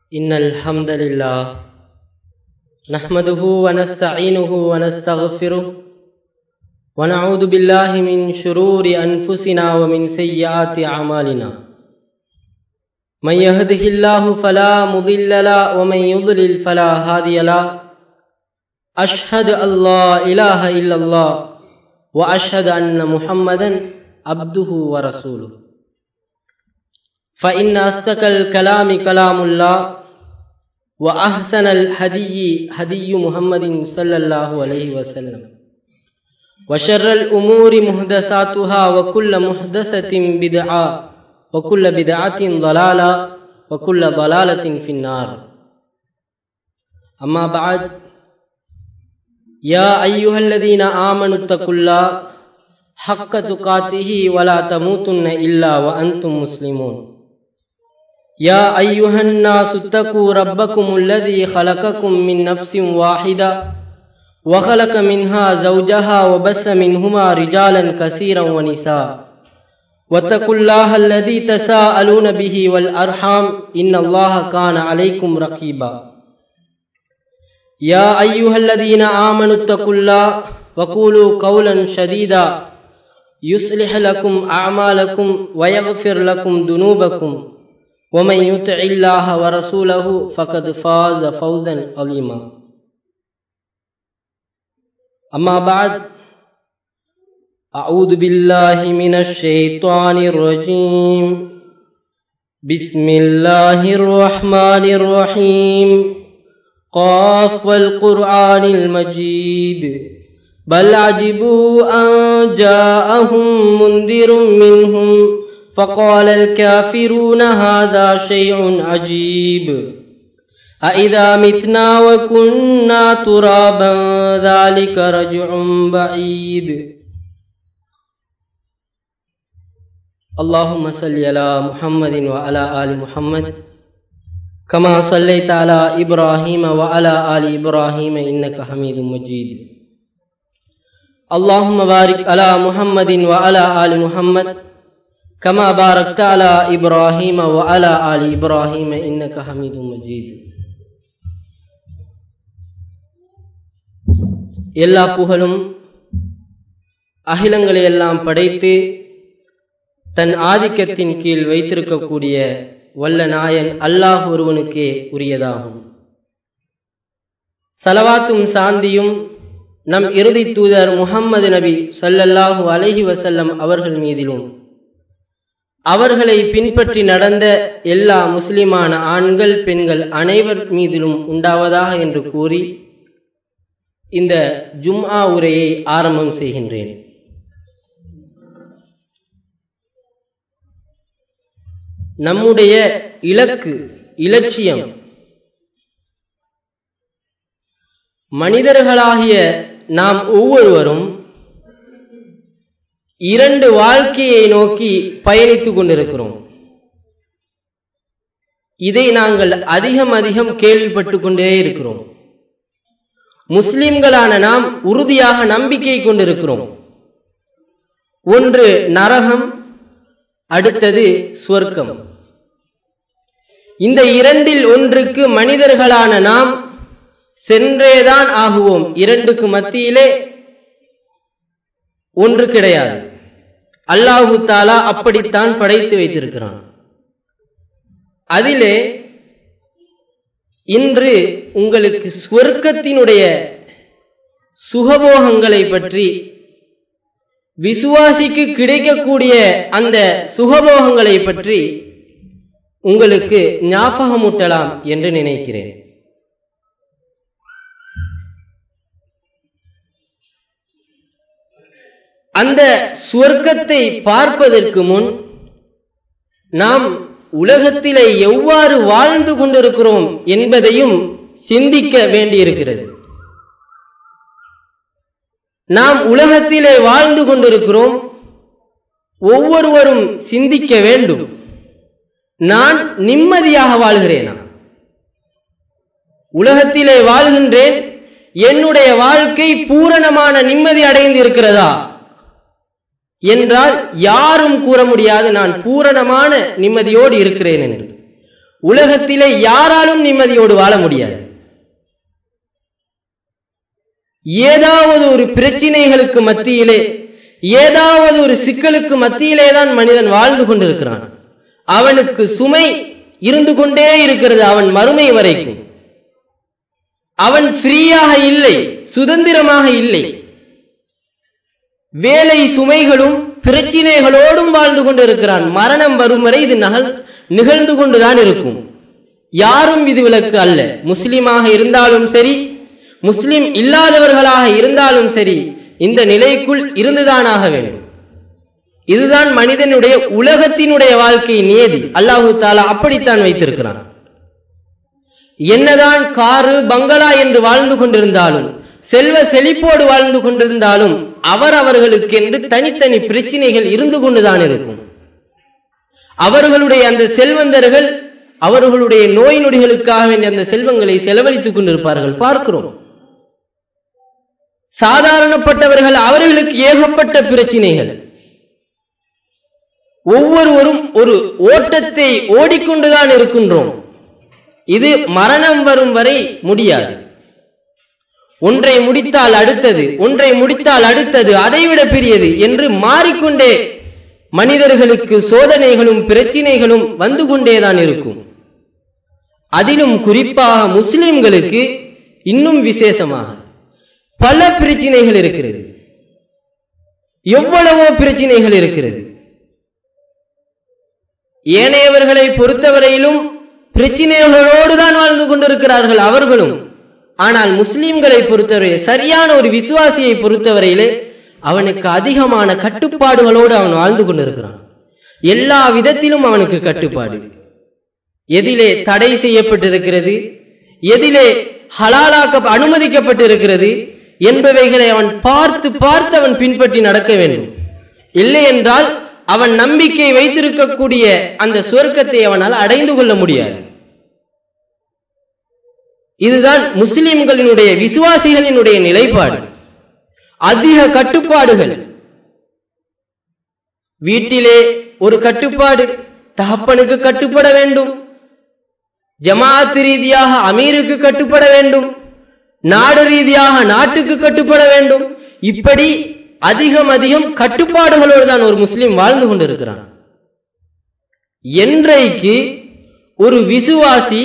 إن الحمد لله نحمده ونستعينه ونستغفره ونعوذ بالله من شرور أنفسنا ومن سيئات أعمالنا من يهده الله فلا مضل له ومن يضلل فلا هادي له أشهد أن لا إله إلا الله وأشهد أن محمدا عبده ورسوله فإن أصدق الكلام كلام الله وأحسن الهدي هدي محمد صلى الله عليه وسلم وشر الأمور محدثاتها وكل محدثة بدعة وكل بدعة ضلالة وكل ضلالة في النار أما بعد يا أيها الذين آمنوا اتقوا الله حق تقاته ولا تموتن إلا وأنتم مسلمون يا أيها الناس اتقوا ربكم الذي خلقكم من نفس واحدة وخلق منها زوجها وبث منهما رجالا كثيرا ونساء واتقوا الله الذي تساءلون به والأرحام إن الله كان عليكم رقيبا يا أيها الذين آمنوا اتقوا الله وقولوا قولا شديدا يصلح لكم أعمالكم ويغفر لكم ذنوبكم ومن يطع الله ورسوله فقد فاز فوزا عظيما أما بعد أعوذ بالله من الشيطان الرجيم بسم الله الرحمن الرحيم قاف والقرآن المجيد بل عجبوا أن جاءهم منذر منهم فقال الكافرون هذا شيء عجيب أإذا متنا وكنا ترابا ذلك رجع بعيد اللهم صل على محمد وعلى آل محمد كما صليت على إبراهيم وعلى آل إبراهيم إنك حميد مجيد اللهم بارك على محمد وعلى آل محمد كما باركت على إبراهيم وعلى آل إبراهيم إنك حميد مجيد எல்லா புகழும் அகிலங்களை எல்லாம் படைத்து தன் ஆதிக்கத்தின் கீழ் வைத்திருக்கக்கூடிய வல்ல நாயன் அல்லாஹ் ஒருவனுக்கே உரியதாகும் சலவாத்தும் சாந்தியும் நம் இறுதி தூதர் முகம்மது நபி சொல்லல்லாஹு அலஹி வசல்லம் அவர்கள் மீதிலும் அவர்களை பின்பற்றி நடந்த எல்லா முஸ்லிமான ஆண்கள் பெண்கள் அனைவர் மீதிலும் உண்டாவதாக என்று கூறி இந்த ஜும்ஆ உரையை ஆரம்பம் செய்கின்றேன் நம்முடைய இலக்கு இலட்சியம் மனிதர்களாகிய நாம் ஒவ்வொருவரும் இரண்டு வாழ்க்கையை நோக்கி பயணித்துக் கொண்டிருக்கிறோம் இதை நாங்கள் அதிகம் அதிகம் கேள்விப்பட்டு கொண்டே இருக்கிறோம் முஸ்லிம்களான நாம் உறுதியாக நம்பிக்கை கொண்டிருக்கிறோம் ஒன்று நரகம் அடுத்தது சுவர்க்கம் இந்த இரண்டில் ஒன்றுக்கு மனிதர்களான நாம் சென்றேதான் ஆகுவோம் இரண்டுக்கு மத்தியிலே ஒன்று கிடையாது அல்லாஹு தாலா அப்படித்தான் படைத்து வைத்திருக்கிறான் அதிலே இன்று உங்களுக்கு சொர்க்கத்தினுடைய சுகபோகங்களை பற்றி விசுவாசிக்கு கிடைக்கக்கூடிய அந்த சுகபோகங்களை பற்றி உங்களுக்கு ஞாபகமூட்டலாம் என்று நினைக்கிறேன் அந்த சுவர்க்கத்தை பார்ப்பதற்கு முன் நாம் உலகத்திலே எவ்வாறு வாழ்ந்து கொண்டிருக்கிறோம் என்பதையும் சிந்திக்க வேண்டியிருக்கிறது நாம் உலகத்திலே வாழ்ந்து கொண்டிருக்கிறோம் ஒவ்வொருவரும் சிந்திக்க வேண்டும் நான் நிம்மதியாக வாழ்கிறேனா உலகத்திலே வாழ்கின்றேன் என்னுடைய வாழ்க்கை பூரணமான நிம்மதி அடைந்து இருக்கிறதா என்றால் யாரும் கூற முடியாது நான் பூரணமான நிம்மதியோடு இருக்கிறேன் என்று உலகத்திலே யாராலும் நிம்மதியோடு வாழ முடியாது ஏதாவது ஒரு பிரச்சினைகளுக்கு மத்தியிலே ஏதாவது ஒரு சிக்கலுக்கு மத்தியிலே தான் மனிதன் வாழ்ந்து கொண்டிருக்கிறான் அவனுக்கு சுமை இருந்து கொண்டே இருக்கிறது அவன் மறுமை வரைக்கும் அவன் ஃப்ரீயாக இல்லை சுதந்திரமாக இல்லை வேலை சுமைகளும் பிரச்சினைகளோடும் வாழ்ந்து கொண்டிருக்கிறான் மரணம் வரும் வரை இது நகல் நிகழ்ந்து கொண்டுதான் இருக்கும் யாரும் இது விலக்கு அல்ல முஸ்லிமாக இருந்தாலும் சரி முஸ்லிம் இல்லாதவர்களாக இருந்தாலும் சரி இந்த நிலைக்குள் இருந்துதானாக வேண்டும் இதுதான் மனிதனுடைய உலகத்தினுடைய வாழ்க்கை நியதி அல்லாஹு தாலா அப்படித்தான் வைத்திருக்கிறான் என்னதான் காரு பங்களா என்று வாழ்ந்து கொண்டிருந்தாலும் செல்வ செழிப்போடு வாழ்ந்து கொண்டிருந்தாலும் அவர் அவர்களுக்கு என்று தனித்தனி பிரச்சனைகள் இருந்து கொண்டுதான் இருக்கும் அவர்களுடைய அந்த செல்வந்தர்கள் அவர்களுடைய நோய் நொடிகளுக்காக வேண்டிய அந்த செல்வங்களை செலவழித்துக் கொண்டிருப்பார்கள் பார்க்கிறோம் சாதாரணப்பட்டவர்கள் அவர்களுக்கு ஏகப்பட்ட பிரச்சினைகள் ஒவ்வொருவரும் ஒரு ஓட்டத்தை ஓடிக்கொண்டுதான் இருக்கின்றோம் இது மரணம் வரும் வரை முடியாது ஒன்றை முடித்தால் அடுத்தது ஒன்றை முடித்தால் அடுத்தது அதைவிட பெரியது என்று மாறிக்கொண்டே மனிதர்களுக்கு சோதனைகளும் பிரச்சினைகளும் வந்து கொண்டேதான் இருக்கும் அதிலும் குறிப்பாக முஸ்லிம்களுக்கு இன்னும் விசேஷமாக பல பிரச்சினைகள் இருக்கிறது எவ்வளவோ பிரச்சினைகள் இருக்கிறது ஏனையவர்களை பொறுத்தவரையிலும் பிரச்சினைகளோடு தான் வாழ்ந்து கொண்டிருக்கிறார்கள் அவர்களும் ஆனால் முஸ்லிம்களை பொறுத்தவரை சரியான ஒரு விசுவாசியை பொறுத்தவரையிலே அவனுக்கு அதிகமான கட்டுப்பாடுகளோடு அவன் வாழ்ந்து கொண்டிருக்கிறான் எல்லா விதத்திலும் அவனுக்கு கட்டுப்பாடு எதிலே தடை செய்யப்பட்டிருக்கிறது எதிலே ஹலாலாக்க அனுமதிக்கப்பட்டிருக்கிறது என்பவைகளை அவன் பார்த்து பார்த்து அவன் பின்பற்றி நடக்க வேண்டும் இல்லை என்றால் அவன் நம்பிக்கை வைத்திருக்கக்கூடிய அந்த சுவர்க்கத்தை அவனால் அடைந்து கொள்ள முடியாது இதுதான் முஸ்லிம்களினுடைய விசுவாசிகளினுடைய நிலைப்பாடு அதிக கட்டுப்பாடுகள் வீட்டிலே ஒரு கட்டுப்பாடு தகப்பனுக்கு கட்டுப்பட வேண்டும் ஜமாத் ரீதியாக அமீருக்கு கட்டுப்பட வேண்டும் நாடு ரீதியாக நாட்டுக்கு கட்டுப்பட வேண்டும் இப்படி அதிகம் அதிகம் கட்டுப்பாடுகளோடு தான் ஒரு முஸ்லிம் வாழ்ந்து கொண்டிருக்கிறான் என்றைக்கு ஒரு விசுவாசி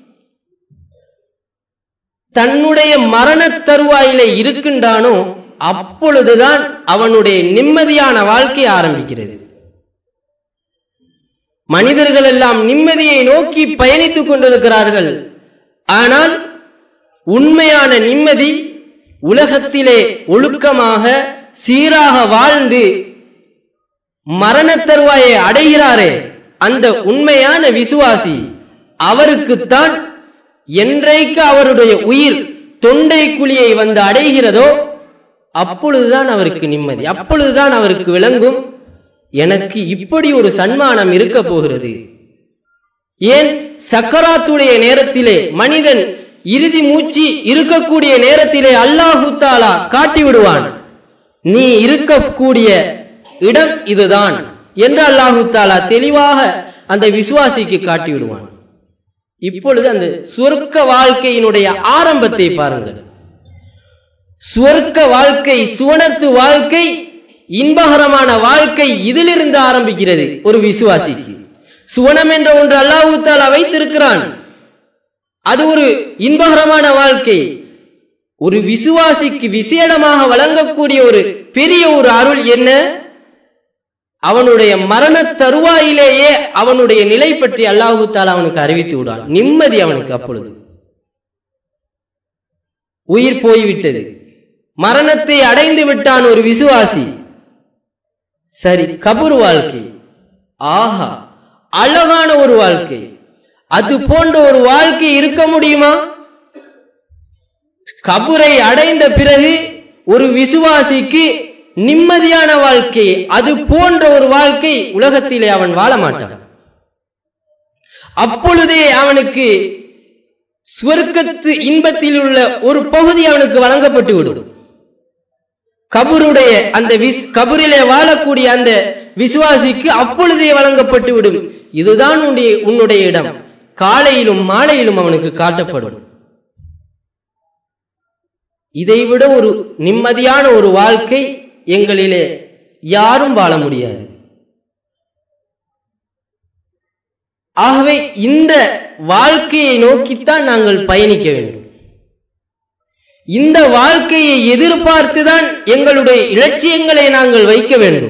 தன்னுடைய மரண தருவாயில இருக்கின்றானோ அப்பொழுதுதான் அவனுடைய நிம்மதியான வாழ்க்கை ஆரம்பிக்கிறது மனிதர்கள் எல்லாம் நிம்மதியை நோக்கி பயணித்துக் கொண்டிருக்கிறார்கள் ஆனால் உண்மையான நிம்மதி உலகத்திலே ஒழுக்கமாக சீராக வாழ்ந்து மரண தருவாயை அடைகிறாரே அந்த உண்மையான விசுவாசி அவருக்குத்தான் என்றைக்கு அவருடைய உயிர் தொண்டை குழியை வந்து அடைகிறதோ அப்பொழுதுதான் அவருக்கு நிம்மதி அப்பொழுதுதான் அவருக்கு விளங்கும் எனக்கு இப்படி ஒரு சன்மானம் இருக்க போகிறது ஏன் சக்கராத்துடைய நேரத்திலே மனிதன் இறுதி மூச்சு இருக்கக்கூடிய நேரத்திலே அல்லாஹு தாலா காட்டி விடுவான் நீ இருக்கக்கூடிய இடம் இதுதான் என்று அல்லாஹு தாலா தெளிவாக அந்த விசுவாசிக்கு காட்டி விடுவான் இப்பொழுது அந்த சுவர்க்க வாழ்க்கையினுடைய ஆரம்பத்தை பாருங்கள் சுவர்க்க வாழ்க்கை சுவனத்து வாழ்க்கை இன்பகரமான வாழ்க்கை இதிலிருந்து ஆரம்பிக்கிறது ஒரு விசுவாசிக்கு சுவனம் என்ற ஒன்று அல்லாஹூ தாலா வைத்திருக்கிறான் அது ஒரு இன்பகரமான வாழ்க்கை ஒரு விசுவாசிக்கு விசேடமாக வழங்கக்கூடிய ஒரு பெரிய ஒரு அருள் என்ன அவனுடைய மரண தருவாயிலேயே அவனுடைய நிலை பற்றி அல்லாஹு தாலா அவனுக்கு அறிவித்து விடுவான் நிம்மதி அவனுக்கு அப்பொழுது உயிர் போய்விட்டது மரணத்தை அடைந்து விட்டான் ஒரு விசுவாசி சரி கபூர் வாழ்க்கை ஆஹா அழகான ஒரு வாழ்க்கை அது போன்ற ஒரு வாழ்க்கை இருக்க முடியுமா கபுரை அடைந்த பிறகு ஒரு விசுவாசிக்கு நிம்மதியான வாழ்க்கை அது போன்ற ஒரு வாழ்க்கை உலகத்திலே அவன் வாழ மாட்டான் அப்பொழுதே அவனுக்கு சுவர்க்கத்து இன்பத்தில் உள்ள ஒரு பகுதி அவனுக்கு வழங்கப்பட்டு விடும் கபருடைய அந்த கபரிலே வாழக்கூடிய அந்த விசுவாசிக்கு அப்பொழுதே வழங்கப்பட்டு விடும் இதுதான் உன்னுடைய உன்னுடைய இடம் காலையிலும் மாலையிலும் அவனுக்கு காட்டப்படும் இதைவிட ஒரு நிம்மதியான ஒரு வாழ்க்கை எங்களிலே யாரும் வாழ முடியாது ஆகவே இந்த வாழ்க்கையை நோக்கித்தான் நாங்கள் பயணிக்க வேண்டும் இந்த வாழ்க்கையை எதிர்பார்த்துதான் எங்களுடைய இலட்சியங்களை நாங்கள் வைக்க வேண்டும்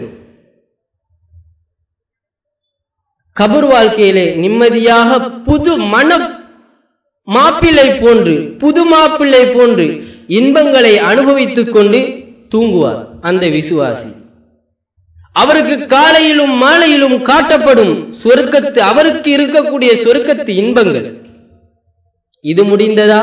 கபர் வாழ்க்கையிலே நிம்மதியாக புது மன மாப்பிள்ளை போன்று புது மாப்பிள்ளை போன்று இன்பங்களை அனுபவித்துக் கொண்டு தூங்குவார் அந்த விசுவாசி அவருக்கு காலையிலும் மாலையிலும் காட்டப்படும் சொர்க்கத்து அவருக்கு இருக்கக்கூடிய சொர்க்கத்து இன்பங்கள் இது முடிந்ததா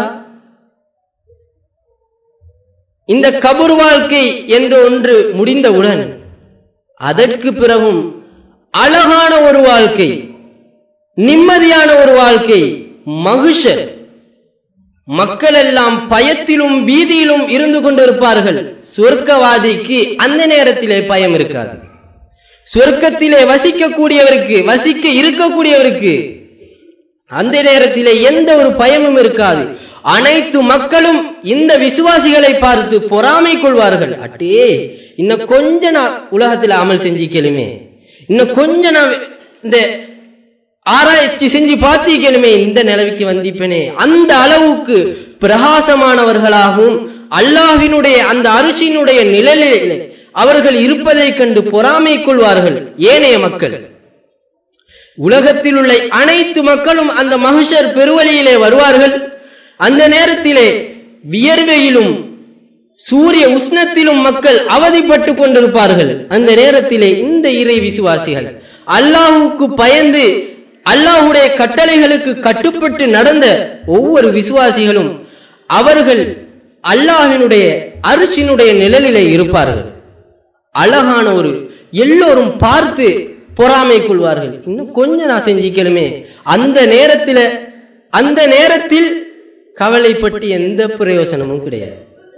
இந்த கபூர் வாழ்க்கை என்று ஒன்று முடிந்தவுடன் அதற்கு பிறகும் அழகான ஒரு வாழ்க்கை நிம்மதியான ஒரு வாழ்க்கை மகிஷர் மக்கள் எல்லாம் பயத்திலும் பீதியிலும் இருந்து கொண்டிருப்பார்கள் சொர்க்கவாதிக்கு அந்த நேரத்திலே பயம் இருக்காது சொர்க்கத்திலே வசிக்கக்கூடியவருக்கு வசிக்க இருக்கக்கூடியவருக்கு அந்த நேரத்திலே எந்த ஒரு பயமும் இருக்காது அனைத்து மக்களும் இந்த விசுவாசிகளை பார்த்து பொறாமை கொள்வார்கள் அட்டே இன்னும் கொஞ்ச நான் உலகத்தில் அமல் செஞ்சிக்கலுமே இன்னும் கொஞ்ச நான் இந்த ஆராய்ச்சி செஞ்சு பார்த்திக்கலுமே இந்த நிலவுக்கு வந்திப்பனே அந்த அளவுக்கு பிரகாசமானவர்களாகவும் அல்லாஹினுடைய அந்த அரிசியினுடைய நிழலில் அவர்கள் இருப்பதை கண்டு பொறாமை கொள்வார்கள் ஏனைய மக்கள் உலகத்தில் உள்ள அனைத்து மக்களும் அந்த மகிஷர் பெருவழியிலே வருவார்கள் அந்த நேரத்திலே வியர்வையிலும் சூரிய உஷ்ணத்திலும் மக்கள் அவதிப்பட்டு கொண்டிருப்பார்கள் அந்த நேரத்திலே இந்த இறை விசுவாசிகள் அல்லாஹுக்கு பயந்து அல்லாஹுடைய கட்டளைகளுக்கு கட்டுப்பட்டு நடந்த ஒவ்வொரு விசுவாசிகளும் அவர்கள் அல்லாஹினுடைய அரிசினுடைய நிழலிலே இருப்பார்கள் அழகான ஒரு எல்லோரும் பார்த்து பொறாமை கொள்வார்கள் இன்னும் கொஞ்சம் நான் செஞ்சிக்கலுமே அந்த நேரத்தில் அந்த நேரத்தில் கவலைப்பட்டு எந்த பிரயோசனமும் கிடையாது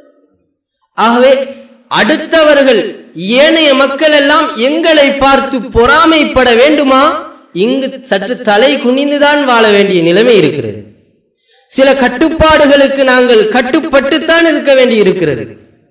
ஆகவே அடுத்தவர்கள் ஏனைய மக்கள் எல்லாம் எங்களை பார்த்து பொறாமைப்பட வேண்டுமா இங்கு சற்று தலை குனிந்துதான் வாழ வேண்டிய நிலைமை இருக்கிறது சில கட்டுப்பாடுகளுக்கு நாங்கள் கட்டுப்பட்டுத்தான் இருக்க வேண்டி இருக்கிறது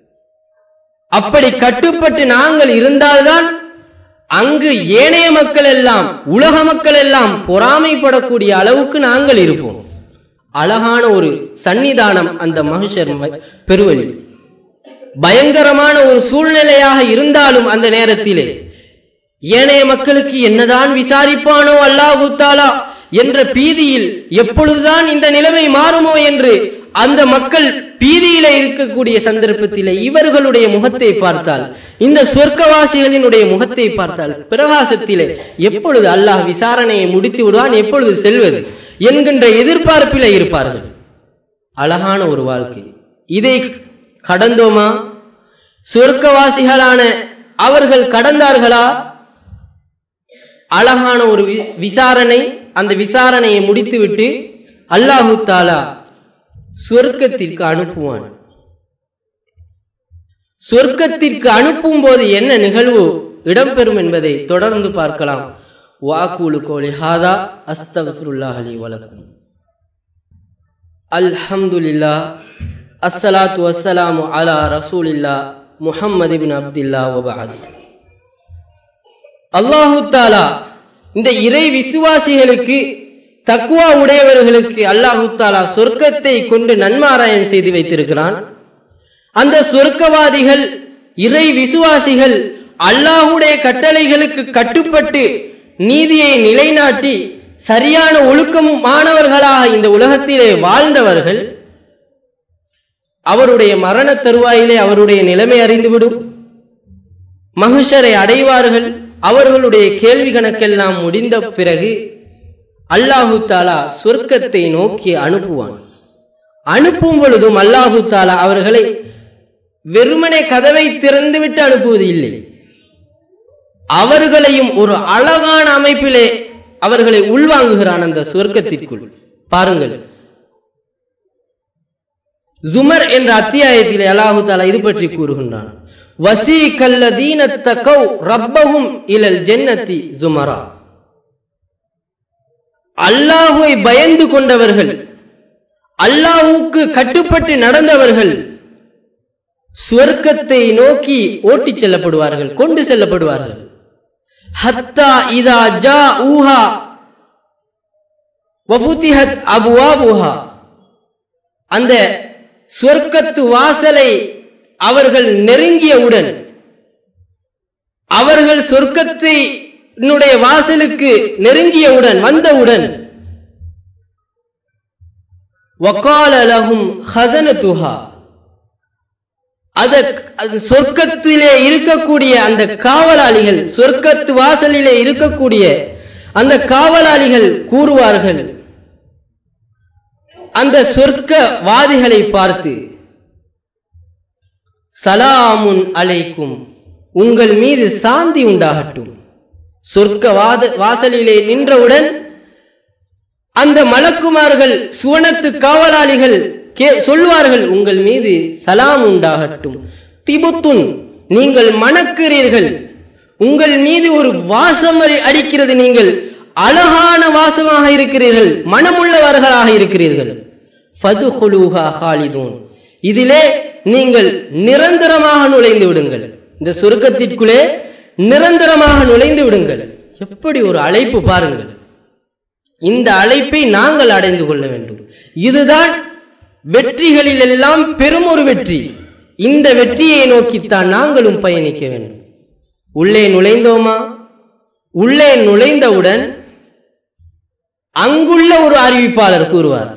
அப்படி கட்டுப்பட்டு நாங்கள் இருந்தால்தான் அங்கு ஏனைய மக்கள் எல்லாம் உலக மக்கள் எல்லாம் பொறாமைப்படக்கூடிய அளவுக்கு நாங்கள் இருப்போம் அழகான ஒரு சன்னிதானம் அந்த மகிஷர் பெருவழி பயங்கரமான ஒரு சூழ்நிலையாக இருந்தாலும் அந்த நேரத்திலே ஏனைய மக்களுக்கு என்னதான் விசாரிப்பானோ அல்லாஹு தாலா என்ற பீதியில் எப்பொழுதுதான் இந்த நிலைமை மாறுமோ என்று அந்த மக்கள் பீதியிலே இருக்கக்கூடிய சந்தர்ப்பத்திலே இவர்களுடைய முகத்தை பார்த்தால் இந்த சொர்க்கவாசிகளினுடைய முகத்தை பார்த்தால் பிரகாசத்திலே எப்பொழுது அல்லாஹ் விசாரணையை முடித்து விடுவான் எப்பொழுது செல்வது என்கின்ற எதிர்பார்ப்பிலே இருப்பார்கள் அழகான ஒரு வாழ்க்கை இதை கடந்தோமா சொர்க்கவாசிகளான அவர்கள் கடந்தார்களா அழகான ஒரு விசாரணை அந்த விசாரணையை முடித்துவிட்டு அல்லாஹு தாலா சொர்க்கத்திற்கு அனுப்புவான் சொர்க்கத்திற்கு அனுப்பும் போது என்ன நிகழ்வு இடம்பெறும் என்பதை தொடர்ந்து பார்க்கலாம் வாக்கூலு கோலி ஹாதா அஸ்தகுல்லாஹ் அலி வலக்கும் அல்ஹம்துலில்லா அஸ்ஸலாத்து வஸ்ஸலாமு அலா ரசூலில்லா முஹம்மது பின் அப்துல்லா வபாத் அல்லாஹு தாலா இந்த இறை விசுவாசிகளுக்கு தக்குவா உடையவர்களுக்கு அல்லாஹு தாலா சொர்க்கத்தை கொண்டு நன்மாராயம் செய்து வைத்திருக்கிறான் அந்த சொர்க்கவாதிகள் இறை விசுவாசிகள் அல்லாஹுடைய கட்டளைகளுக்கு கட்டுப்பட்டு நீதியை நிலைநாட்டி சரியான ஒழுக்கமானவர்களாக இந்த உலகத்திலே வாழ்ந்தவர்கள் அவருடைய மரண தருவாயிலே அவருடைய நிலைமை அறிந்துவிடும் மகிஷரை அடைவார்கள் அவர்களுடைய கேள்வி கணக்கெல்லாம் முடிந்த பிறகு அல்லாஹு தாலா சொர்க்கத்தை நோக்கி அனுப்புவான் அனுப்பும் பொழுதும் அல்லாஹு தாலா அவர்களை வெறுமனே கதவை திறந்துவிட்டு அனுப்புவது இல்லை அவர்களையும் ஒரு அழகான அமைப்பிலே அவர்களை உள்வாங்குகிறான் அந்த சொர்க்கத்திற்குள் பாருங்கள் ஜுமர் என்ற அத்தியாயத்திலே அல்லாஹு தாலா இது பற்றி கூறுகின்றான் வசி கல்லதீன ரப்பகும் இலல் ஜென்னத்தி ஜுமரா அல்லாஹுவை பயந்து கொண்டவர்கள் அல்லாஹுக்கு கட்டுப்பட்டு நடந்தவர்கள் சுவர்க்கத்தை நோக்கி ஓட்டிச் செல்லப்படுவார்கள் கொண்டு செல்லப்படுவார்கள் ஹத்தா இதா ஜா ஊஹா வபுத்திஹத் அபுவாபுஹா அந்த சுவர்க்கத்து வாசலை அவர்கள் நெருங்கியவுடன் அவர்கள் சொர்க்கத்தை வாசலுக்கு நெருங்கியவுடன் வந்தவுடன் வக்கால லஹும் ஹசனத்துஹா அத அது சொர்க்கத்திலே இருக்கக்கூடிய அந்த காவலாளிகள் சொர்க்கத்து வாசலிலே இருக்கக்கூடிய அந்த காவலாளிகள் கூறுவார்கள் அந்த சொர்க்கவாதிகளை பார்த்து சலாமுன் அலைக்கும் உங்கள் மீது சாந்தி உண்டாகட்டும் சொர்க்க வாசலிலே நின்றவுடன் அந்த மலக்குமார்கள் சுவனத்து காவலாளிகள் சொல்வார்கள் உங்கள் மீது சலாம் உண்டாகட்டும் திபுத்துன் நீங்கள் மணக்கிறீர்கள் உங்கள் மீது ஒரு வாசம் அடிக்கிறது நீங்கள் அழகான வாசமாக இருக்கிறீர்கள் மனமுள்ளவர்களாக இருக்கிறீர்கள் ஃபதுஹுலூஹா ஹாலிதூன் இதிலே நீங்கள் நிரந்தரமாக நுழைந்து விடுங்கள் இந்த சுருக்கத்திற்குள்ளே நிரந்தரமாக நுழைந்து விடுங்கள் எப்படி ஒரு அழைப்பு பாருங்கள் இந்த அழைப்பை நாங்கள் அடைந்து கொள்ள வேண்டும் இதுதான் வெற்றிகளில் எல்லாம் பெரும் ஒரு வெற்றி இந்த வெற்றியை நோக்கித்தான் நாங்களும் பயணிக்க வேண்டும் உள்ளே நுழைந்தோமா உள்ளே நுழைந்தவுடன் அங்குள்ள ஒரு அறிவிப்பாளர் கூறுவார்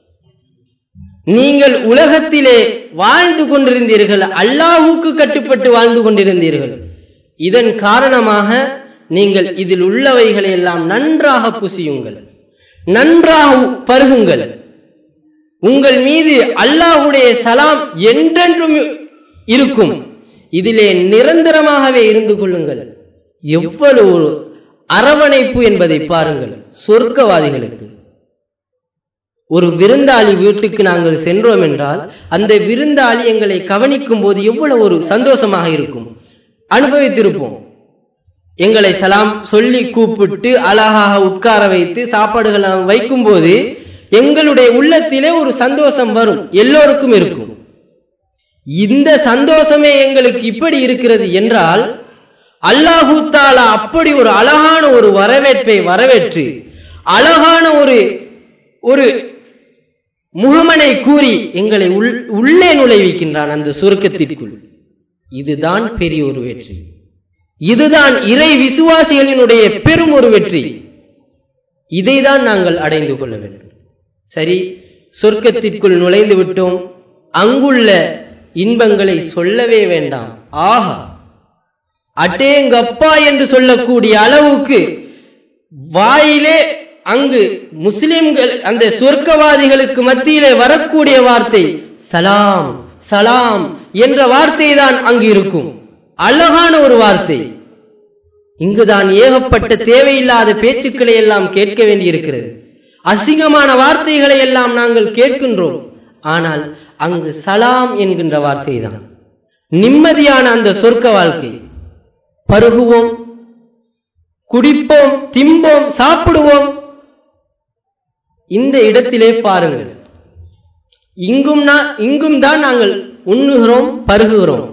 நீங்கள் உலகத்திலே வாழ்ந்து கொண்டிருந்தீர்கள் அல்லாஹுக்கு கட்டுப்பட்டு வாழ்ந்து கொண்டிருந்தீர்கள் இதன் காரணமாக நீங்கள் இதில் உள்ளவைகளை எல்லாம் நன்றாக புசியுங்கள் நன்றாக பருகுங்கள் உங்கள் மீது அல்லாஹுடைய சலாம் என்றென்றும் இருக்கும் இதிலே நிரந்தரமாகவே இருந்து கொள்ளுங்கள் எவ்வளவு ஒரு அரவணைப்பு என்பதை பாருங்கள் சொர்க்கவாதிகளுக்கு ஒரு விருந்தாளி வீட்டுக்கு நாங்கள் சென்றோம் என்றால் அந்த விருந்தாளி எங்களை கவனிக்கும் போது எவ்வளவு ஒரு சந்தோஷமாக இருக்கும் அனுபவித்திருப்போம் எங்களை சலாம் சொல்லி கூப்பிட்டு அழகாக உட்கார வைத்து சாப்பாடுகள் வைக்கும் போது எங்களுடைய உள்ளத்திலே ஒரு சந்தோஷம் வரும் எல்லோருக்கும் இருக்கும் இந்த சந்தோஷமே எங்களுக்கு இப்படி இருக்கிறது என்றால் அல்லாஹூ தாலா அப்படி ஒரு அழகான ஒரு வரவேற்பை வரவேற்று அழகான ஒரு ஒரு முகமனை கூறி எங்களை உள்ளே நுழைவிக்கின்றான் அந்த சுருக்கத்திற்குள் இதுதான் பெரிய ஒரு வெற்றி இதுதான் இறை விசுவாசிகளினுடைய பெரும் ஒரு வெற்றி இதைதான் நாங்கள் அடைந்து கொள்ள வேண்டும் சரி சொர்க்கத்திற்குள் நுழைந்து விட்டோம் அங்குள்ள இன்பங்களை சொல்லவே வேண்டாம் ஆஹா அட்டேங்கப்பா என்று சொல்லக்கூடிய அளவுக்கு வாயிலே அங்கு முஸ்லிம்கள் அந்த சொர்க்கவாதிகளுக்கு மத்தியிலே வரக்கூடிய வார்த்தை சலாம் சலாம் என்ற வார்த்தை தான் அங்கு இருக்கும் அழகான ஒரு வார்த்தை இங்குதான் ஏகப்பட்ட தேவையில்லாத பேச்சுக்களை எல்லாம் கேட்க வேண்டியிருக்கிறது அசிங்கமான வார்த்தைகளை எல்லாம் நாங்கள் கேட்கின்றோம் ஆனால் அங்கு சலாம் என்கின்ற வார்த்தை தான் நிம்மதியான அந்த சொர்க்க வாழ்க்கை பருகுவோம் குடிப்போம் திம்போம் சாப்பிடுவோம் இந்த இடத்திலே பாருங்கள் இங்கும் இங்கும் தான் நாங்கள் உண்ணுகிறோம் பருகுகிறோம்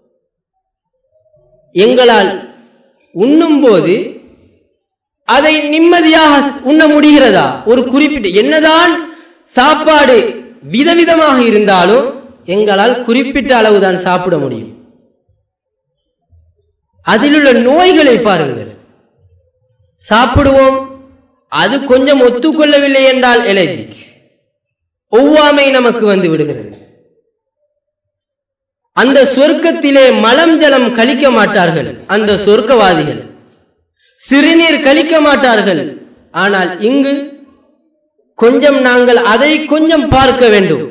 எங்களால் உண்ணும்போது அதை நிம்மதியாக உண்ண முடிகிறதா ஒரு குறிப்பிட்ட என்னதான் சாப்பாடு விதவிதமாக இருந்தாலும் எங்களால் குறிப்பிட்ட அளவுதான் சாப்பிட முடியும் அதிலுள்ள நோய்களை பாருங்கள் சாப்பிடுவோம் அது கொஞ்சம் ஒத்துக்கொள்ளவில்லை என்றால் எலர்ஜிக் ஒவ்வாமை நமக்கு வந்து விடுகிறது அந்த சொர்க்கத்திலே மலம் ஜலம் கழிக்க மாட்டார்கள் அந்த சொர்க்கவாதிகள் சிறுநீர் கழிக்க மாட்டார்கள் ஆனால் இங்கு கொஞ்சம் நாங்கள் அதை கொஞ்சம் பார்க்க வேண்டும்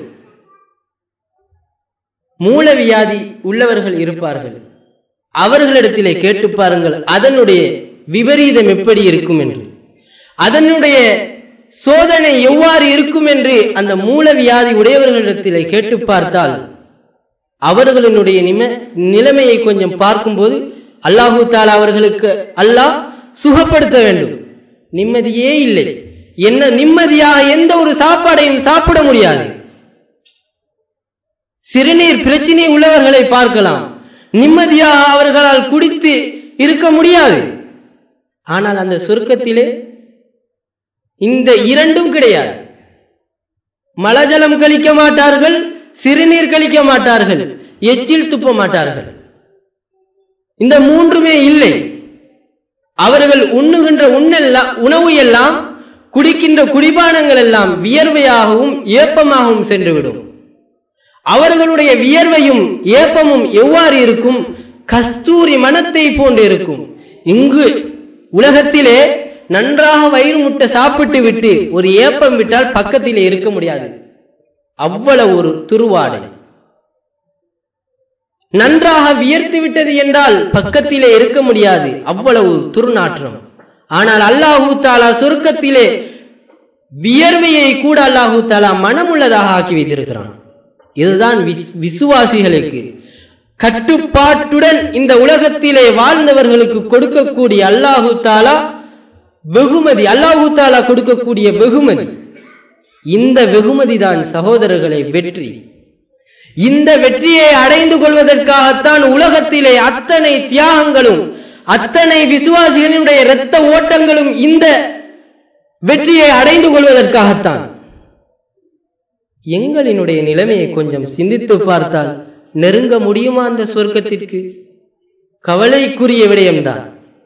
மூலவியாதி உள்ளவர்கள் இருப்பார்கள் அவர்களிடத்திலே கேட்டு பாருங்கள் அதனுடைய விபரீதம் எப்படி இருக்கும் என்று அதனுடைய சோதனை எவ்வாறு இருக்கும் என்று அந்த மூலவியாதி உடையவர்களிடத்திலே கேட்டு பார்த்தால் அவர்களினுடைய நிம நிலைமையை கொஞ்சம் பார்க்கும்போது அல்லாஹூ தாலா அவர்களுக்கு அல்லாஹ் சுகப்படுத்த வேண்டும் நிம்மதியே இல்லை என்ன நிம்மதியாக எந்த ஒரு சாப்பாடையும் சாப்பிட முடியாது சிறுநீர் பிரச்சினை உள்ளவர்களை பார்க்கலாம் நிம்மதியாக அவர்களால் குடித்து இருக்க முடியாது ஆனால் அந்த சொர்க்கத்திலே இந்த இரண்டும் கிடையாது மலஜலம் கழிக்க மாட்டார்கள் சிறுநீர் கழிக்க மாட்டார்கள் எச்சில் துப்ப மாட்டார்கள் இந்த மூன்றுமே இல்லை அவர்கள் உண்ணுகின்ற உண்ணெல்லாம் உணவு எல்லாம் குடிக்கின்ற குடிபானங்கள் எல்லாம் வியர்வையாகவும் ஏப்பமாகவும் சென்றுவிடும் அவர்களுடைய வியர்வையும் ஏப்பமும் எவ்வாறு இருக்கும் கஸ்தூரி மனத்தை போன்று இருக்கும் இங்கு உலகத்திலே நன்றாக வயிறு முட்டை சாப்பிட்டு விட்டு ஒரு ஏப்பம் விட்டால் பக்கத்திலே இருக்க முடியாது அவ்வளவு ஒரு துருவாடை நன்றாக வியர்த்து விட்டது என்றால் பக்கத்திலே இருக்க முடியாது அவ்வளவு துர்நாற்றம் ஆனால் அல்லாஹூ தாலா சுருக்கத்திலே வியர்வையை கூட அல்லாஹூ தாலா மனமுள்ளதாக ஆக்கி வைத்திருக்கிறான் இதுதான் விசுவாசிகளுக்கு கட்டுப்பாட்டுடன் இந்த உலகத்திலே வாழ்ந்தவர்களுக்கு கொடுக்கக்கூடிய அல்லாஹூ தாலா வெகுமதி அல்லாஹூ தாலா கொடுக்கக்கூடிய வெகுமதி இந்த வெகுமதி தான் சகோதரர்களை வெற்றி இந்த வெற்றியை அடைந்து கொள்வதற்காகத்தான் உலகத்திலே அத்தனை தியாகங்களும் அத்தனை விசுவாசிகளினுடைய இரத்த ஓட்டங்களும் இந்த வெற்றியை அடைந்து கொள்வதற்காகத்தான் எங்களினுடைய நிலைமையை கொஞ்சம் சிந்தித்து பார்த்தால் நெருங்க முடியுமா அந்த சொர்க்கத்திற்கு கவலைக்குரிய விடயம்தான்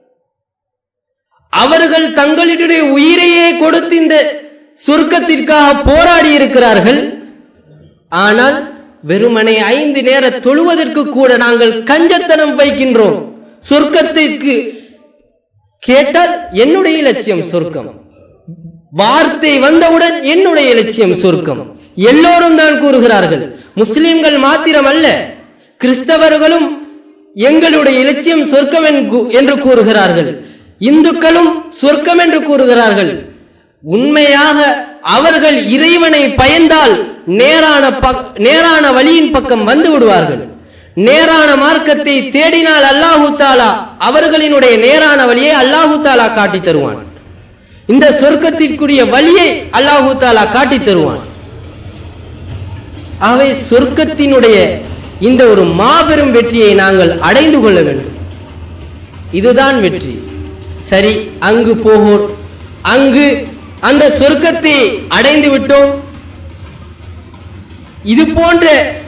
அவர்கள் தங்களுடைய உயிரையே கொடுத்து இந்த சொர்க்கத்திற்காக போராடி இருக்கிறார்கள் ஆனால் வெறுமனை ஐந்து நேர தொழுவதற்கு கூட நாங்கள் கஞ்சத்தனம் வைக்கின்றோம் சொர்க்கத்திற்கு கேட்டால் என்னுடைய லட்சியம் சொர்க்கம் வார்த்தை வந்தவுடன் என்னுடைய லட்சியம் சொர்க்கம் எல்லோரும் தான் கூறுகிறார்கள் முஸ்லிம்கள் மாத்திரம் அல்ல கிறிஸ்தவர்களும் எங்களுடைய இலட்சியம் சொர்க்கம் என்று கூறுகிறார்கள் இந்துக்களும் சொர்க்கம் என்று கூறுகிறார்கள் உண்மையாக அவர்கள் இறைவனை பயந்தால் நேரான நேரான வழியின் பக்கம் வந்து விடுவார்கள் நேரான மார்க்கத்தை தேடினால் அல்லாஹு தாலா அவர்களினுடைய நேரான வழியை அல்லாஹு தாலா காட்டி தருவான் இந்த சொர்க்கத்திற்குரிய வழியை அல்லாஹு தாலா காட்டி தருவான் ஆகவே சொர்க்கத்தினுடைய இந்த ஒரு மாபெரும் வெற்றியை நாங்கள் அடைந்து கொள்ள வேண்டும் இதுதான் வெற்றி சரி அங்கு போகோம் அங்கு அந்த சொர்க்கத்தை அடைந்து விட்டோம் இது போன்ற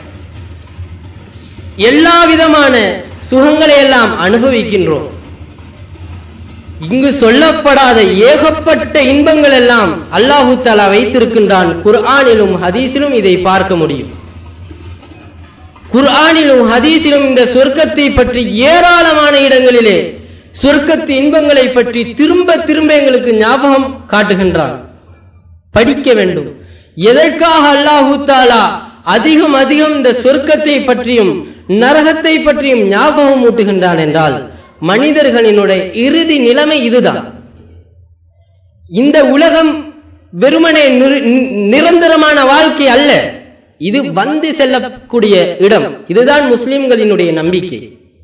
எல்லா விதமான சுகங்களை எல்லாம் அனுபவிக்கின்றோம் இங்கு சொல்லப்படாத ஏகப்பட்ட இன்பங்கள் எல்லாம் அல்லாஹு தாலா வைத்திருக்கின்றான் குர்ஆனிலும் ஹதீஸிலும் இதை பார்க்க முடியும் குர்ஆனிலும் ஹதீஸிலும் இந்த சொர்க்கத்தை பற்றி ஏராளமான இடங்களிலே சொர்க்கத்து இன்பங்களை பற்றி திரும்ப திரும்ப எங்களுக்கு ஞாபகம் காட்டுகின்றான் படிக்க வேண்டும் எதற்காக அல்லாஹு தாலா அதிகம் அதிகம் இந்த சொர்க்கத்தை பற்றியும் நரகத்தை பற்றியும் ஞாபகம் ஊட்டுகின்றான் என்றால் மனிதர்களினுடைய இறுதி நிலைமை இதுதான் இந்த உலகம் வெறுமனே நிரந்தரமான வாழ்க்கை அல்ல இது வந்து செல்லக்கூடிய இடம் இதுதான் முஸ்லிம்களினுடைய நம்பிக்கை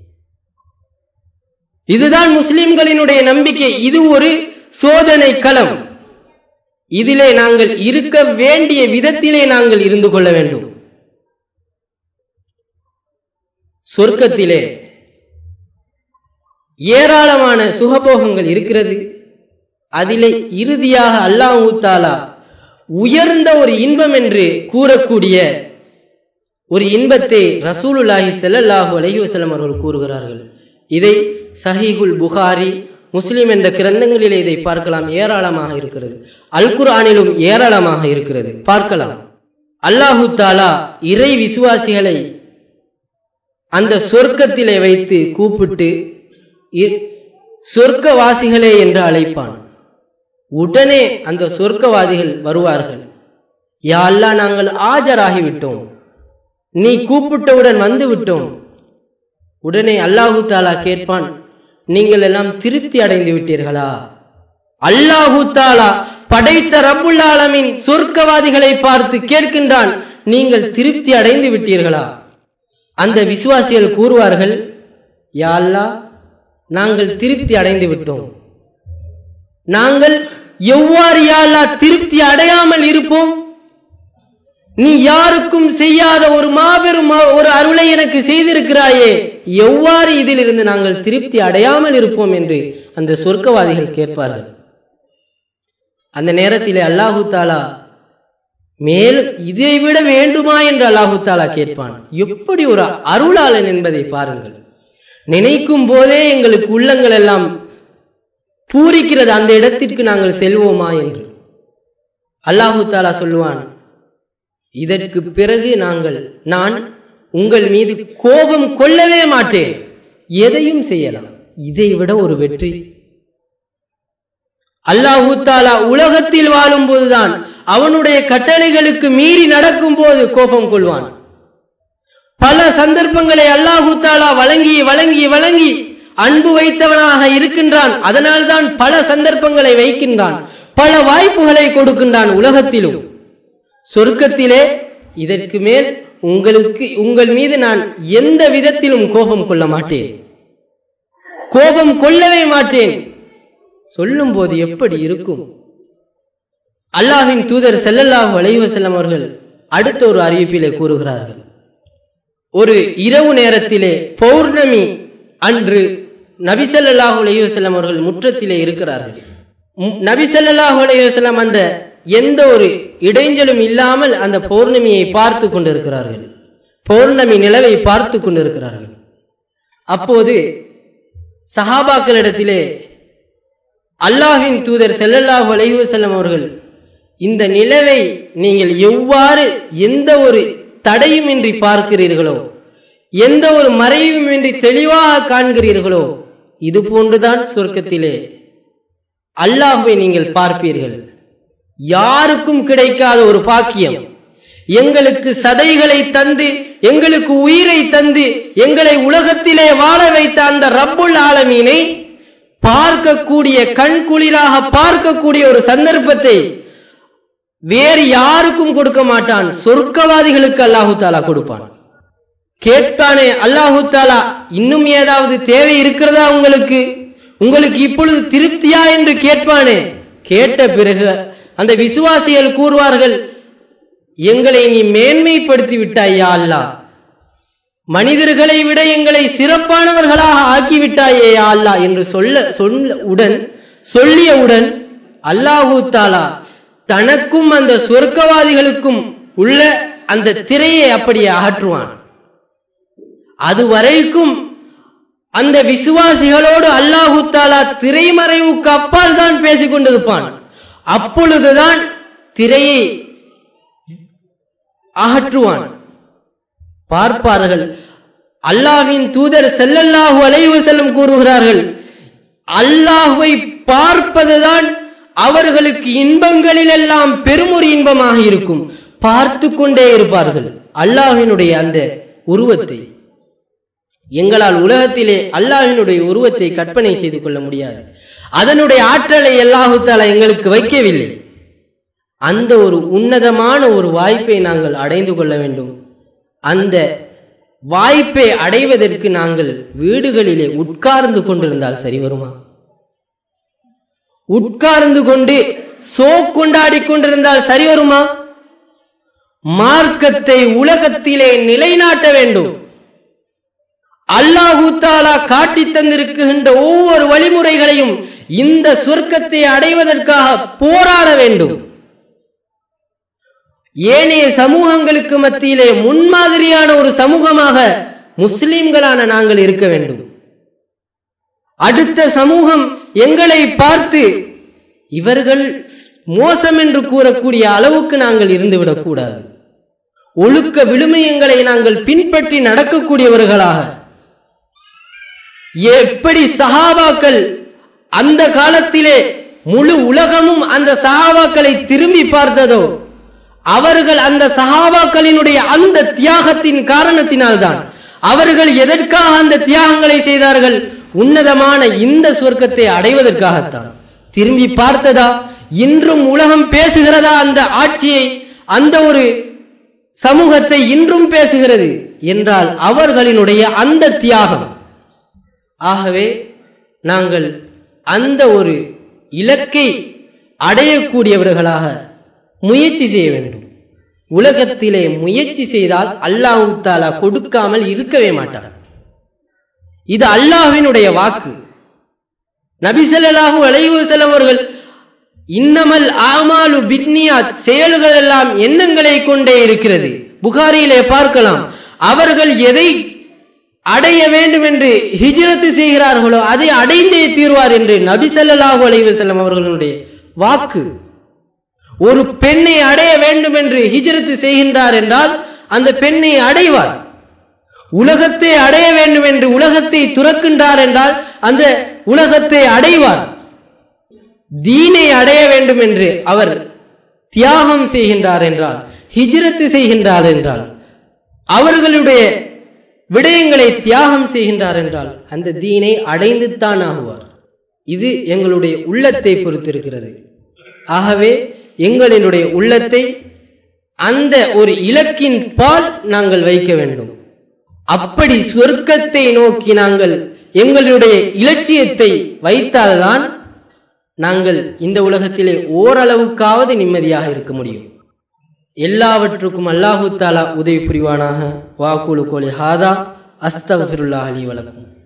இதுதான் முஸ்லிம்களினுடைய நம்பிக்கை இது ஒரு சோதனை களம் இதிலே நாங்கள் இருக்க வேண்டிய விதத்திலே நாங்கள் இருந்து கொள்ள வேண்டும் சொர்க்கத்திலே ஏராளமான சுகபோகங்கள் இருக்கிறது அதிலே இறுதியாக அல்லாஹூ தாலா உயர்ந்த ஒரு இன்பம் என்று கூறக்கூடிய ஒரு இன்பத்தை ரசூலுல்லாஹி ஸல்லல்லாஹு அலைஹி வஸல்லம் அவர்கள் கூறுகிறார்கள் இதை சஹீஹுல் புகாரி முஸ்லிம் என்ற கிரந்தங்களிலே இதை பார்க்கலாம் ஏராளமாக இருக்கிறது அல் குர்ஆனிலும் ஏராளமாக இருக்கிறது பார்க்கலாம் அல்லாஹு தாலா இறை விசுவாசிகளை அந்த சொர்க்கத்திலே வைத்து கூப்பிட்டு சொர்க்கவாசிகளே என்று அழைப்பான் உடனே அந்த சொர்க்கவாதிகள் வருவார்கள் யா அல்லா நாங்கள் ஆஜராகிவிட்டோம் நீ கூப்பிட்டவுடன் வந்து விட்டோம் உடனே அல்லாஹு தாலா கேட்பான் நீங்கள் எல்லாம் திருப்தி அடைந்து விட்டீர்களா அல்லாஹு தாலா படைத்த ரப்புல் ஆலமின் சொர்க்கவாதிகளை பார்த்து கேட்கின்றான் நீங்கள் திருப்தி அடைந்து விட்டீர்களா அந்த விசுவாசிகள் கூறுவார்கள் யா அல்லா நாங்கள் திருப்தி அடைந்து விட்டோம் நாங்கள் எவ்வாறு யா அல்லாஹ் திருப்தி அடையாமல் இருப்போம் நீ யாருக்கும் செய்யாத ஒரு மாபெரும் ம- ஒரு அருளை எனக்கு செய்திருக்கிறாயே எவ்வாறு இதிலிருந்து நாங்கள் திருப்தி அடையாமல் இருப்போம் என்று அந்த சொர்க்கவாதிகள் கேட்பார்கள் அந்த நேரத்திலே அல்லாஹு தாலா மேலும் இதை விட வேண்டுமா என்று அல்லாஹு தாலா கேட்பான் எப்படி ஒரு அருளாளன் என்பதை பாருங்கள் நினைக்கும் போதே எங்களுக்கு உள்ளங்கள் எல்லாம் பூரிக்கிறது அந்த இடத்திற்கு நாங்கள் செல்வோமா என்று அல்லாஹு தாலா சொல்லுவான் இதற்கு பிறகு நாங்கள் நான் உங்கள் மீது கோபம் கொள்ளவே மாட்டேன் எதையும் செய்யலாம் இதை விட ஒரு வெற்றி அல்லாஹு தாலா உலகத்தில் வாழும் போதுதான் அவனுடைய கட்டளைகளுக்கு மீறி நடக்கும் போது கோபம் கொள்வான் பல சந்தர்ப்பங்களை அல்லாஹு தாலா வழங்கி வழங்கி வழங்கி அன்பு வைத்தவனாக இருக்கின்றான் அதனால்தான் பல சந்தர்ப்பங்களை வைக்கின்றான் பல வாய்ப்புகளை கொடுக்கின்றான் உலகத்திலும் சொர்க்கத்திலே இதற்கு மேல் உங்களுக்கு உங்கள் மீது நான் எந்த விதத்திலும் கோபம் கொள்ள மாட்டேன் கோபம் கொள்ளவே மாட்டேன் சொல்லும் போது எப்படி இருக்கும் அல்லாஹ்வின் தூதர் ஸல்லல்லாஹு அலைஹி வஸல்லம் அவர்கள் அடுத்த ஒரு அறிவிப்பிலே கூறுகிறார்கள் ஒரு இரவு நேரத்திலே பௌர்ணமி அன்று நபி ஸல்லல்லாஹு அலைஹி வஸல்லம் அவர்கள் முற்றத்திலே இருக்கிறார்கள் ம், நபி ஸல்லல்லாஹு அலைஹி வஸல்லம் அந்த எந்த ஒரு இடைஞ்சலும் இல்லாமல் அந்த பௌர்ணமியை பார்த்து கொண்டிருக்கிறார்கள் பௌர்ணமி நிலவை பார்த்து கொண்டிருக்கிறார்கள் அப்போது சஹாபாக்களிடத்திலே அல்லாஹ்வின் தூதர் ஸல்லல்லாஹு அலைஹி வஸல்லம் அவர்கள் இந்த நிலவை நீங்கள் எவ்வாறு எந்த ஒரு தடையுமின்றி பார்க்கிறீர்களோ எந்த ஒரு மறைவுமின்றி தெளிவாக காண்கிறீர்களோ இது போன்றுதான் சொர்க்கத்திலே அல்லாஹ்வை நீங்கள் பார்ப்பீர்கள் யாருக்கும் கிடைக்காத ஒரு பாக்கியம் எங்களுக்கு சதைகளை தந்து எங்களுக்கு உயிரை தந்து எங்களை உலகத்திலே வாழ வைத்த அந்த ரப்புல் ஆலமீனை பார்க்கக்கூடிய கண் குளிராக பார்க்கக்கூடிய ஒரு சந்தர்ப்பத்தை வேறு யாருக்கும் கொடுக்க மாட்டான் சொர்க்கவாதிகளுக்கு அல்லாஹு தாலா கொடுப்பான் கேட்பானே அல்லாஹு தாலா இன்னும் ஏதாவது தேவை இருக்கிறதா உங்களுக்கு உங்களுக்கு இப்பொழுது திருப்தியா என்று கேட்பானே கேட்ட பிறகு அந்த விசுவாசிகள் கூறுவார்கள் எங்களை நீ மேன்மைப்படுத்தி விட்டாய் யா அல்லாஹ் மனிதர்களை விட எங்களை சிறப்பானவர்களாக ஆக்கிவிட்டாயே யா அல்லாஹ் என்று சொல்ல சொல்ல உடன் சொல்லியவுடன் அல்லாஹு தாலா தனக்கும் அந்த சொர்க்கவாதிகளுக்கும் உள்ள அந்த திரையை அப்படியே அகற்றுவான் அதுவரைக்கும் அந்த விசுவாசிகளோடு அல்லாஹு தாலா திரைமறைவுக்கு அப்பால் தான் பேசிக் கொண்டிருப்பான் அப்பொழுதுதான் திரையை அகற்றுவான் பார்ப்பார்கள் அல்லாஹ்வின் தூதர் ஸல்லல்லாஹு அலைஹி வஸல்லம் கூறுகிறார்கள் அல்லாஹ்வை பார்ப்பதுதான் அவர்களுக்கு இன்பங்களிலெல்லாம் பெருமொரு இன்பமாக இருக்கும் பார்த்து கொண்டே இருப்பார்கள் அல்லாஹ்வினுடைய அந்த உருவத்தை எங்களால் உலகத்திலே அல்லாஹ்வினுடைய உருவத்தை கற்பனை செய்து கொள்ள முடியாது அதனுடைய ஆற்றலை அல்லாஹு தாலா எங்களுக்கு வைக்கவில்லை அந்த ஒரு உன்னதமான ஒரு வாய்ப்பை நாங்கள் அடைந்து கொள்ள வேண்டும் அந்த வாய்ப்பை அடைவதற்கு நாங்கள் வீடுகளிலே உட்கார்ந்து கொண்டிருந்தால் சரி வருமா உட்கார்ந்து கொண்டு சோ கொண்டாடி கொண்டிருந்தால் சரி வருமா மார்க்கத்தை உலகத்திலே நிலைநாட்ட வேண்டும் அல்லாஹு தாலா காட்டித் தந்திருக்கின்ற ஒவ்வொரு வழிமுறைகளையும் இந்த சொர்க்கத்தை அடைவதற்காக போராட வேண்டும் ஏனைய சமூகங்களுக்கு மத்தியிலே முன்மாதிரியான ஒரு சமூகமாக முஸ்லிம்களான நாங்கள் இருக்க வேண்டும் அடுத்த சமூகம் எங்களை பார்த்து இவர்கள் மோசம் என்று கூறக்கூடிய அளவுக்கு நாங்கள் இருந்துவிடக் கூடாது ஒழுக்க விழுமியங்களை நாங்கள் பின்பற்றி நடக்கக்கூடியவர்களாக எப்படி சஹாபாக்கள் அந்த காலத்திலே முழு உலகமும் அந்த சஹாபாக்களை திரும்பி பார்த்ததோ அவர்கள் அந்த சஹாபாக்களினுடைய அந்த தியாகத்தின் காரணத்தினால்தான் அவர்கள் எதற்காக அந்த தியாகங்களை செய்தார்கள் உன்னதமான இந்த சொர்க்கத்தை அடைவதற்காகத்தான் திரும்பி பார்த்ததா இன்றும் உலகம் பேசுகிறதா அந்த ஆட்சியை அந்த ஒரு சமூகத்தை இன்றும் பேசுகிறது என்றால் அவர்களினுடைய அந்த தியாகம் ஆகவே நாங்கள் அந்த ஒரு இலக்கை அடையக்கூடியவர்களாக முயற்சி செய்ய வேண்டும் உலகத்திலே முயற்சி செய்தால் அல்லாஹு தாலா கொடுக்காமல் இருக்கவே மாட்டார் இது அல்லாஹ்வினுடைய வாக்கு நபிசல்லாஹு அலைவசலம் அவர்கள் இன்னமல் ஆமாலு பிக்னியாத் செயல்கள் எல்லாம் எண்ணங்களை கொண்டே இருக்கிறது புகாரியிலே பார்க்கலாம் அவர்கள் எதை அடைய வேண்டும் என்று ஹிஜ்ரத்து செய்கிறார்களோ அதை அடைந்தே தீர்வார் என்று நபிசல்லாஹு அலைவசல்லம் அவர்களுடைய வாக்கு ஒரு பெண்ணை அடைய வேண்டும் என்று ஹிஜ்ரத்து செய்கின்றார் என்றால் அந்த பெண்ணை அடைவார் உலகத்தை அடைய வேண்டும் என்று உலகத்தை துறக்கின்றார் என்றால் அந்த உலகத்தை அடைவார் தீனை அடைய வேண்டும் என்று அவர் தியாகம் செய்கின்றார் என்றால் ஹிஜ்ரத்து செய்கின்றார் என்றால் அவர்களுடைய விடயங்களை தியாகம் செய்கின்றார் என்றால் அந்த தீனை அடைந்துத்தான் ஆகுவார் இது எங்களுடைய உள்ளத்தை பொறுத்திருக்கிறது ஆகவே எங்களினுடைய உள்ளத்தை அந்த ஒரு இலக்கின் பால் நாங்கள் வைக்க வேண்டும் அப்படி சொர்க்கத்தை நோக்கி நாங்கள் எங்களுடைய இலட்சியத்தை வைத்தால்தான் நாங்கள் இந்த உலகத்திலே ஓரளவுக்காவது நிம்மதியாக இருக்க முடியும் எல்லாவற்றுக்கும் அல்லாஹு தாலா உதவி புரிவானாக வாக்குழு கோலி ஹாதா அஸ்தகுல்லாஹ் அலி வழக்கம்